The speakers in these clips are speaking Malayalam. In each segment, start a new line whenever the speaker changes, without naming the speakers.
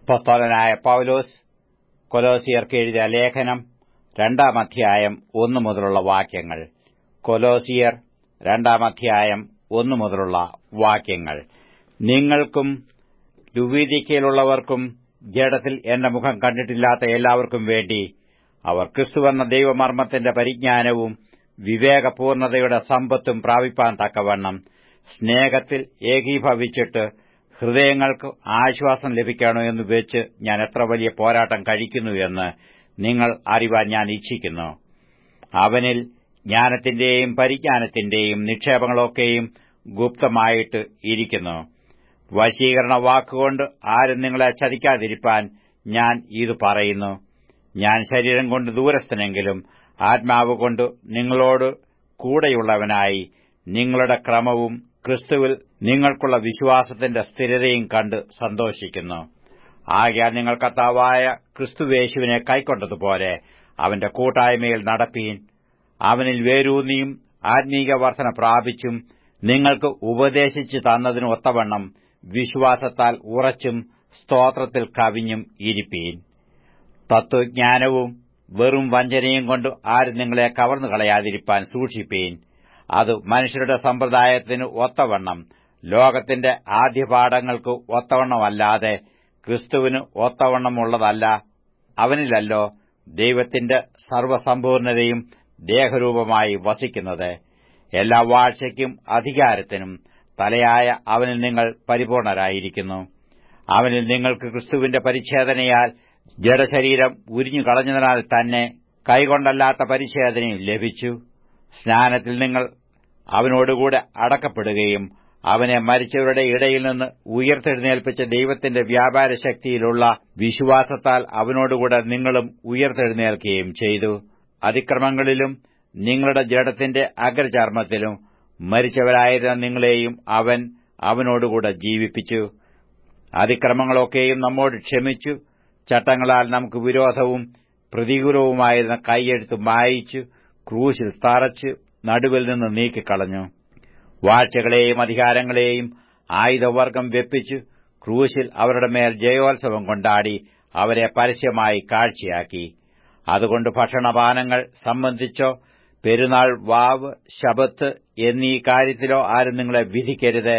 അപ്പസ്തോലനായ പൗലോസ് കൊലോസിയർക്ക് എഴുതിയ ലേഖനം രണ്ടാം അധ്യായം ഒന്നു മുതലുള്ള വാക്യങ്ങൾ കൊലോസിയർ രണ്ടാം അധ്യായം ഒന്നു മുതലുള്ള വാക്യങ്ങൾ നിങ്ങൾക്കും ലുവീദിക്കയിലുള്ളവർക്കും ജഡത്തിൽ എന്റെ മുഖം കണ്ടിട്ടില്ലാത്ത എല്ലാവർക്കും വേണ്ടി അവർ ക്രിസ്തുവെന്ന ദൈവമർമ്മത്തിന്റെ പരിജ്ഞാനവും വിവേകപൂർണതയുടെ സമ്പത്തും പ്രാപിപ്പാൻ തക്കവണ്ണം സ്നേഹത്തിൽ ഏകീഭവിച്ചിട്ട് ഹൃദയങ്ങൾക്ക് ആശ്വാസം ലഭിക്കണോ എന്ന് വെച്ച് ഞാൻ എത്ര വലിയ പോരാട്ടം കഴിക്കുന്നു എന്ന് നിങ്ങൾ അറിവാൻ ഞാൻ ഇച്ഛിക്കുന്നു അവനിൽ ജ്ഞാനത്തിന്റെയും പരിജ്ഞാനത്തിന്റെയും നിക്ഷേപങ്ങളൊക്കെയും ഗുപ്തമായിട്ട് ഇരിക്കുന്നു വശീകരണ വാക്കുകൊണ്ട് ആരും നിങ്ങളെ ചതിക്കാതിരിപ്പാൻ ഞാൻ ഇത് പറയുന്നു ഞാൻ ശരീരം കൊണ്ട് ദൂരസ്ഥനെങ്കിലും ആത്മാവ് കൊണ്ട് നിങ്ങളോട് കൂടെയുള്ളവനായി നിങ്ങളുടെ ക്രമവും ക്രിസ്തുവിൽ നിങ്ങൾക്കുള്ള വിശ്വാസത്തിന്റെ സ്ഥിരതയും കണ്ട് സന്തോഷിക്കുന്നു ആകയാൽ നിങ്ങൾ കർത്താവായ ക്രിസ്തുവേശുവിനെ കൈക്കൊണ്ടതുപോലെ അവന്റെ കൂട്ടായ്മയിൽ നടപ്പീൻ അവനിൽ വേരൂന്നിയും ആത്മീക വർധന പ്രാപിച്ചും നിങ്ങൾക്ക് ഉപദേശിച്ചു തന്നതിന് ഒത്തവണ്ണം വിശ്വാസത്താൽ ഉറച്ചും സ്തോത്രത്തിൽ കവിഞ്ഞും ഇരിപ്പീൻ തത്വജ്ഞാനവും വെറും വഞ്ചനയും കൊണ്ട് ആരും നിങ്ങളെ കവർന്നു കളയാതിരിപ്പാൻ സൂക്ഷിപ്പീൻ അത് മനുഷ്യരുടെ സമ്പ്രദായത്തിന് ഒത്തവണ്ണം ലോകത്തിന്റെ ആദ്യപാഠങ്ങൾക്ക് ഒത്തവണ്ണമല്ലാതെ ക്രിസ്തുവിന് ഒത്തവണ്ണമുള്ളതല്ല അവനിലല്ലോ ദൈവത്തിന്റെ സർവസമ്പൂർണതയും ദേഹരൂപമായി വസിക്കുന്നത് എല്ലാ വാഴ്ചയ്ക്കും അധികാരത്തിനും തലയായ അവനിൽ നിങ്ങൾ പരിപൂർണരായിരിക്കുന്നു അവനിൽ നിങ്ങൾക്ക് ക്രിസ്തുവിന്റെ പരിച്ഛേദനയാൽ ജഡശരീരം ഉരിഞ്ഞു കളഞ്ഞതിനാൽ തന്നെ കൈകൊണ്ടല്ലാത്ത പരിച്ഛേദനയും ലഭിച്ചു സ്നാനത്തിൽ നിങ്ങൾ അവനോടുകൂടെ അടക്കപ്പെടുകയും അവനെ മരിച്ചവരുടെ ഇടയിൽ നിന്ന് ഉയർത്തെഴുന്നേൽപ്പിച്ച ദൈവത്തിന്റെ വ്യാപാര ശക്തിയിലുള്ള വിശ്വാസത്താൽ അവനോടുകൂടെ നിങ്ങളും ഉയർത്തെഴുന്നേൽക്കുകയും ചെയ്തു അതിക്രമങ്ങളിലും നിങ്ങളുടെ ജഡത്തിന്റെ അഗ്രചർമ്മത്തിലും മരിച്ചവരായിരുന്ന നിങ്ങളെയും അവൻ അവനോടുകൂടെ ജീവിപ്പിച്ചു അതിക്രമങ്ങളൊക്കെയും നമ്മോട് ക്ഷമിച്ചു ചട്ടങ്ങളാൽ നമുക്ക് വിരോധവും പ്രതികൂലവുമായിരുന്ന കൈയെഴുത്ത് മായിച്ചു ക്രൂശിൽ തറച്ച് നടുവിൽ നിന്ന് നീക്കിക്കളഞ്ഞു വാഴ്ചകളെയും അധികാരങ്ങളെയും ആയുധവർഗം വെപ്പിച്ചു ക്രൂശിൽ അവരുടെ മേൽ ജയോത്സവം കൊണ്ടാടി അവരെ പരസ്യമായി കാഴ്ചയാക്കി അതുകൊണ്ട് ഭക്ഷണപാനങ്ങൾ സംബന്ധിച്ചോ പെരുന്നാൾ വാവ് ശബത്ത് എന്നീ കാര്യത്തിലോ ആരും നിങ്ങളെ വിധിക്കരുത്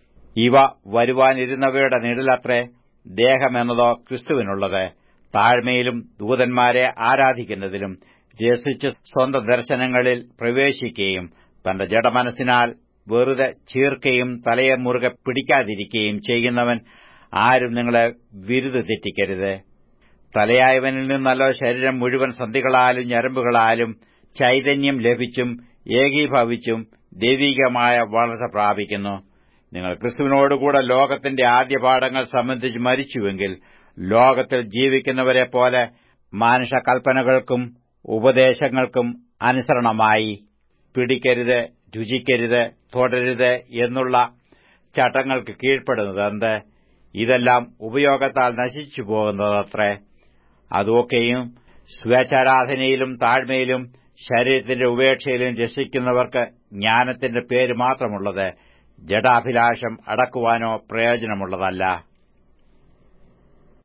ഇവ വരുവാനിരുന്നവയുടെ നിഴലത്രേ ദേഹമെന്നതോ ക്രിസ്തുവിനുള്ളത് താഴ്മയിലും ദൂതന്മാരെ ആരാധിക്കുന്നതിലും രസിച്ച് സ്വന്തം ദർശനങ്ങളിൽ പ്രവേശിക്കുകയും തന്റെ ജഡമനസ്സിനാൽ വെറുതെ ചീർക്കയും തലയെ മുറുകെ പിടിക്കാതിരിക്കുകയും ചെയ്യുന്നവൻ ആരും നിങ്ങളെ വിരുത് തെറ്റിക്കരുത് തലയായവനിൽ നിന്നല്ലോ ശരീരം മുഴുവൻ സന്ധികളാലും ഞരമ്പുകളാലും ചൈതന്യം ലഭിച്ചും ഏകീഭവിച്ചും ദൈവികമായ വളർച്ച പ്രാപിക്കുന്നു നിങ്ങൾ ക്രിസ്തുവിനോടുകൂടെ ലോകത്തിന്റെ ആദ്യപാഠങ്ങൾ സംബന്ധിച്ച് മരിച്ചുവെങ്കിൽ ലോകത്തിൽ ജീവിക്കുന്നവരെ പോലെ മാനുഷ കൽപ്പനകൾക്കും ഉപദേശങ്ങൾക്കും അനുസരണമായി പിടിക്കരുത് രുചിക്കരുത് തുടരുത് എന്നുള്ള ചട്ടങ്ങൾക്ക് കീഴ്പ്പെടുന്നതെന്ത് ഇതെല്ലാം ഉപയോഗത്താൽ നശിച്ചു പോകുന്നതത്രേ അതൊക്കെയും സ്വേച്ഛാരാധനയിലും താഴ്മയിലും ശരീരത്തിന്റെ ഉപേക്ഷയിലും രസിക്കുന്നവർക്ക് ജ്ഞാനത്തിന്റെ പേര് മാത്രമുള്ളത് ജഡാഭിലാഷം അടക്കുവാനോ പ്രയോജനമുള്ളതല്ല